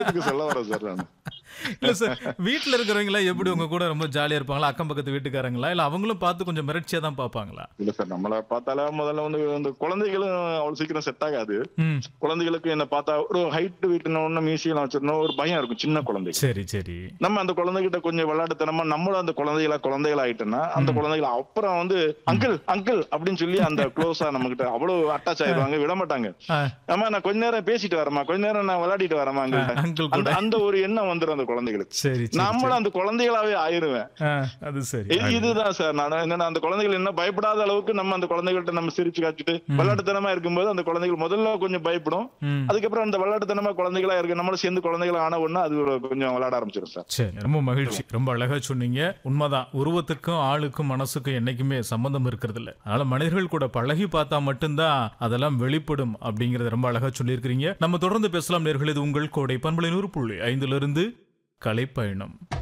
இதுக்கு சொல்ல வரேன் சார் நான் இல்ல சார் வீட்ல இருக்கிறவங்களா எப்படி உங்க கூட ரொம்ப ஜாலியா இருப்பாங்களா அக்கம் பக்கத்து வீட்டுக்காரங்களா இல்ல அவங்களும் பார்த்து கொஞ்சம் மிரட்சியா தான் பாப்பாங்களா இல்ல சார் நம்மள பார்த்தாலே முதல்ல வந்து இந்த குழந்தைகளும் அவ்வளவு சீக்கிரம் செட் ஆகாது ம் குழந்தைகளுக்கு என்ன பார்த்தா ஒரு ஹைட் வீட்டுன்னு மியூசியம் வச்சிருந்தோம் ஒரு பயம் இருக்கும் சின்ன குழந்தை சரி சரி நம்ம அந்த குழந்தைகிட்ட கொஞ்சம் விளையாட்டுத்தனமா நம்மளும் அந்த குழந்தைகளா குழந்தைகள் ஆயிட்டோம்னா அந்த குழந்தைகள் அப்புறம் வந்து அங்கிள் அங்கிள் அப்படின்னு சொல்லி அந்த க்ளோஸா நம்ம கிட்ட அவ்வளவு அட்டாச் ஆயிடுவாங்க விட மாட்டாங்க ஆ, அம்மா நான் கொஞ்ச நேரம் பேசிட்டு வரேன் கொஞ்ச நேரம் நான் விளையாடிட்டு வரேன் அங்கிள்ட்ட அங்கிள் அந்த கூட அந்த ஒரு எண்ணம் வந்துரும் அந்த குழந்தைகளுக்கு சரி சரி நம்மளும் அந்த குழந்தைகளாவே ஆயிருவேன் ஆ, அது சரி இது- இதுதான் சார் நான் என்னன்னா அந்த குழந்தைகள் என்ன பயப்படாத அளவுக்கு நம்ம அந்த குழந்தைகள்ட்ட நம்ம சிரிச்சு காட்டிட்டு விளையாட்டுத்தனமா இருக்கும்போது அந்த குழந்தைகள் முதல்ல கொஞ்சம் பயப்படும் ம் அதுக்கப்புறம் அந்த விளையாட்டுத்தனமா குழந்தைகளா இருக்கு நம்மளும் சேர்ந்து குழந்தைகளா ஆன உடனே அது ஒரு கொஞ்சம் விளையாட ஆரம்பிச்சிடும் சார் சரி ரொம்ப மகிழ்ச்சி ரொம்ப அழகா சொன்னீங்க உண்மைதான் உருவத்துக்கும் ஆளுக்கும் மனசுக்கும் என்னைக்குமே சம்பந்தம் இருக்கிறது இல்ல அதனால மனிதர்கள் கூட பழகி பார்த்தா மட்டும்தான் அதெல்லாம் வெளிப்படும் அப்படிங்கறத ரொம்ப அழகா சொல்லியிருக்கிறீங்க நம்ம தொடர்ந்து பேசலாம் நேர்கள் இது உங்கள் கோடை பண்பலை நூறு புள்ளி ஐந்துல இருந்து கலைப்பயணம்